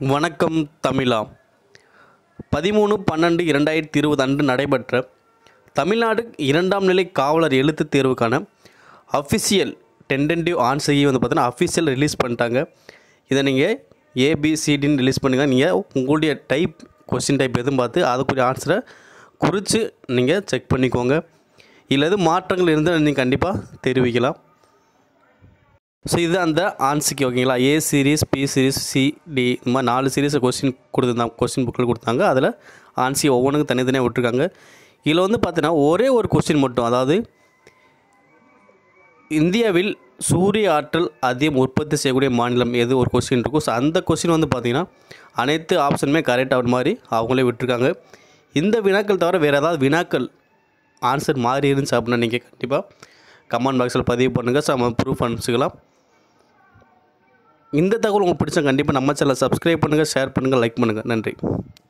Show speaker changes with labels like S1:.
S1: வணக்கம் தமிழா பதிமூணு பன்னெண்டு இரண்டாயிரத்தி இருபது அன்று நடைபெற்ற தமிழ்நாடு இரண்டாம் நிலை காவலர் எழுத்துத் தேர்வுக்கான அஃபிஷியல் டென்டென்டிவ் ஆன்சரையை வந்து பார்த்தீங்கன்னா அஃபிஷியல் ரிலீஸ் பண்ணிட்டாங்க இதை நீங்கள் ஏபிசிடின்னு ரிலீஸ் பண்ணுங்க நீங்கள் உங்களுடைய டைப் கொஸ்டின் டைப் எதுவும் பார்த்து அதுக்குரிய ஆன்சரை குறித்து நீங்கள் செக் பண்ணிக்கோங்க இல்லை எதுவும் மாற்றங்கள் இருந்தால் நீங்கள் கண்டிப்பாக தெரிவிக்கலாம் ஸோ இது அந்த ஆன்சிக்கு ஓகேங்களா A series B series C D இந்த மாதிரி நாலு சீரீஸ் கொஸ்டின் கொடுத்துருந்தாங்க கொஸ்டின் புக்கில் கொடுத்தாங்க அதில் ஆன்சி ஒவ்வொன்றுக்கும் தனித்தனியாக விட்டுருக்காங்க இதில் வந்து பார்த்தீங்கன்னா ஒரே ஒரு கொஸ்டின் மட்டும் அதாவது இந்தியாவில் சூரிய ஆற்றல் அதிகம் உற்பத்தி செய்யக்கூடிய மாநிலம் எது ஒரு கொஸ்டின் இருக்கும் ஸோ அந்த கொஸ்டின் வந்து பார்த்திங்கன்னா அனைத்து ஆப்ஷனுமே கரெக்ட் ஆகிற மாதிரி அவங்களே விட்டுருக்காங்க இந்த வினாக்கள் தவிர வேறு ஏதாவது வினாக்கள் ஆன்சர் மாறி இருந்துச்சு அப்படின்னா நீங்கள் கண்டிப்பாக கமெண்ட் பாக்ஸில் பதிவு பண்ணுங்கள் ஸோ நம்ம ப்ரூஃப் அனுப்பிச்சிக்கலாம் இந்த தகவல் உங்களுக்கு பிடிச்சா கண்டிப்பாக நம்ம சேனலை சப்ஸ்கிரைப் பண்ணுங்கள் ஷேர் பண்ணுங்கள் லைக் பண்ணுங்கள் நன்றி